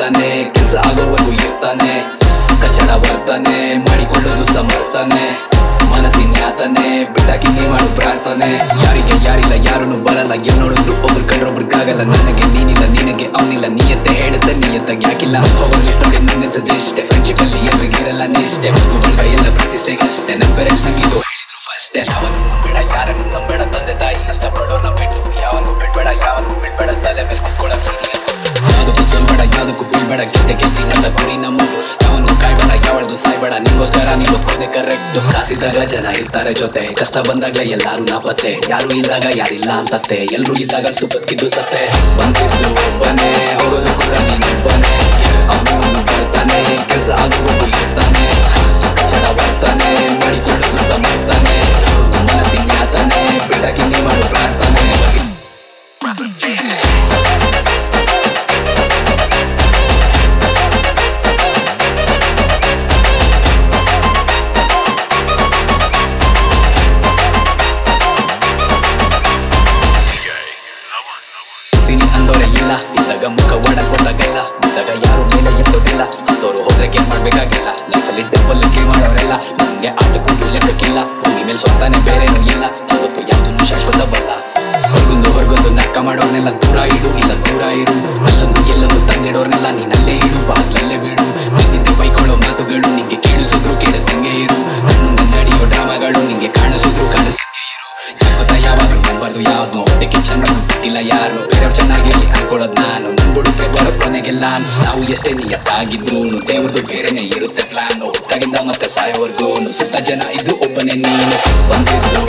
ಮಾಡ್ತಾನೆ ಕೆಲ್ಸ ಆಗೋವರೆಗೂ ಇರ್ತಾನೆ ಕಚ್ಚಡ ವರ್ತನೆ ಮಾಡಿಕೊಳ್ಳೋದು ಸಮರ್ಥನೆ ಮನಸ್ಸಿನ ಯಾತನೆ ಬಿಟ್ಟಾಕಿ ನೀ ಮಾಡು ಪ್ರಾರ್ಥನೆ ಯಾರಿಗೆ ಯಾರಿಲ್ಲ ಯಾರನ್ನು ಬರಲ್ಲ ಎಲ್ ನೋಡಿದ್ರು ಒಬ್ರು ಕಂಡ್ರೊಬ್ರಿಗಾಗಲ್ಲ ನನಗೆ ನೀನಿಲ್ಲ ನಿನಗೆ ಅವನಿಲ್ಲ ನೀಯತ್ತೆ ಹೇಳುತ್ತೆ ನೀಯತ್ತಾಗಿ ಯಾಕಿಲ್ಲ ಹೋಗೋ ಲಿಸ್ಟ್ ನೋಡಿ ನನ್ನದಿಷ್ಟೇ ಫ್ರೆಂಡ್ಶಿಪ್ ಅಲ್ಲಿ ಎಲ್ರಿಗಿರಲ್ಲ ನಿಷ್ಠೆ ಮಗು ಬಳಗ ಎಲ್ಲ ಪ್ರತಿಷ್ಠೆಗಷ್ಟೇ ನನ್ನ ಪೇರೆಂಟ್ಸ್ ನಂಗೆ ಇದು ಹೇಳಿದ್ರು ಫಸ್ಟ್ ಯಾವನು ಬೇಡ ಯಾರನ್ನು ನಂಬೇಡ ತಂದೆ ತಾಯಿ ಇಷ್ಟಪಡೋರ್ನ ಬಿಟ್ಟು ಯಾವನು ಬಿಡ್ಬೇಡ ಯಾವನು ಬಿಡ್ಬೇಡ ತಲೆ ಮೇಲೆ ಕುತ್ಕೊಳ್ಳೋಕೆ ಯಾವ್ದಕ್ಕೂ ಸೋಲ್ಬೇಡ ಯಾವ್ದಕ್ಕೂ ಬೀಳ್ಬೇಡ ಗೆದ್ದೆ ಗೆಲ್ತೀನಿ ಅಂತ ಗುರಿ ನಮ್ಮದು ಯಾವನು ಕಾಯ್ಬೇಡ ಯಾವಳದು ಸಾಯ್ಬೇಡ ನಿಂಗೋಸ್ಕರ ನೀವು ಓದ್ಕೋದೆ ಕರೆಕ್ಟ್ ಕಾಸಿದ್ದಾಗ ಜನ ಇರ್ತಾರೆ ಜೊತೆ ಕಷ್ಟ ಬಂದಾಗ ಎಲ್ಲಾರು ನಾಪತ್ತೆ ಯಾರು ಇಲ್ದಾಗ ಯಾರಿಲ್ಲ ಅಂತತ್ತೆ ಎಲ್ರು ಇದ್ದಾಗ ಅನ್ಸ್ತು ಬದುಕಿದ್ದು ಸತ್ತೆ ಬಂದಿದ್ದು ಒಬ್ಬನೇ ಹೋಗೋದು ಕೂಡ ನೀನೊಬ್ಬನೇ ಅವನು ಬರ್ತಾನೆ ಕೆಲಸ ಆಗುವುದು ಇರ್ತಾನೆ ಕಚ್ಚಡ ಬರ್ತಾನೆ ಮಾಡಿಕೊಳ್ಳೋದು ಸಮರ್ಥನೆ ಮನಸ್ಸಿನ ಯಾತನೆ ಬಿಟ್ಟಾಕಿ ನೀ ಮಾಡು ಪ್ರಾರ್ಥನೆ ತಿನಿ ಅಂದೋರೆ ಇಲ್ಲ ಇದ್ದಾಗ ಮುಖ ಒಡಕ್ ಗೊತ್ತಾಗಲ್ಲ ಇದ್ದಾಗ ಯಾರು ಮೇಲೆ ಎತ್ತೋದಿಲ್ಲ ಅಂತವ್ರು ಹೋದ್ರೆ ಗೇಮ್ ಮಾಡ್ಬೇಕಾಗಿಲ್ಲ ಲೈಫಲ್ಲಿ ಡಬ್ಬಲ್ ಗೇಮ್ ಮಾಡೋರೆಲ್ಲ ನಮ್ಗೆ ಆಟಕ್ಕೂ ಲೆಕ್ಕಕ್ಕಿಲ್ಲ ಭೂಮಿ ಮೇಲೆ ಸ್ವಂತಾನೆ ಬೇರೆನೂ ಇಲ್ಲ ಯಾವತ್ತು ಯಾವ್ದನ್ನು ಶಾಶ್ವತವಲ್ಲ ಹೊರಗೊಂದು ಹೊರಗೊಂದು ನಕ್ಕ ಮಾಡೋರ್ನೆಲ್ಲ ದೂರ ಇಡು ಇಲ್ಲ ದೂರ ಇರು ಅಲ್ಲೊಂದು ಎಲ್ಲೊಂದು ತಂದಿಡೋರ್ನೆಲ್ಲ ನೀನಲ್ಲೇ ಇಡು ಬಾಗ್ಲಲ್ಲೇ ಬಿಡು ನಿನ್ನಿಂದ ಬೈಕೊಳ್ಳೋ ಮಾತುಗಳು ನಿಂಗೆ ಕೇಳಿಸಿದ್ರು ಕೇಳಿಸ್ದಂಗೆ ಇರು ನನ್ನ ನಡೆಯೋ ಡ್ರಾಮಾಗಳು ನಿಂಗೆ ಕಾಣಿಸಿದ್ರು ಕಾಣಿಸ್ದಂಗೆ ಇರು ಯಾಕೊತ್ತ ಯಾವಾಗಲೂ ನಂಬಾರ್ದು ಯಾವ್ದು ಹೊಟ್ಟೆ ಕಿಚನ್ ಇಲ್ಲ ಯಾರು ಬೇರೆಯವ್ರು ಚೆನ್ನಾಗಿರ್ಲಿ ಅನ್ಕೊಳ್ಳೋದು ನಾನು ನನ್ ಬುಡಕ್ಕೆ ಬರೋ ಕೊನೆಗೆಲ್ಲ ನಾವು ಎಷ್ಟೇ ನಿಯತ್ತಾಗಿದ್ರು ದೇವ್ರದ್ದು ಬೇರೆನೆ ಇರುತ್ತೆ ಪ್ಲಾನ್ ಹುಟ್ಟಾಗಿಂದ ಮತ್ತೆ ಸಾಯೋವರೆಗೂ ಸುತ್ತ ಜನ ಇದು ಒಬ್ಬನೇ ನೀನು ಬಂದಿದ್ದು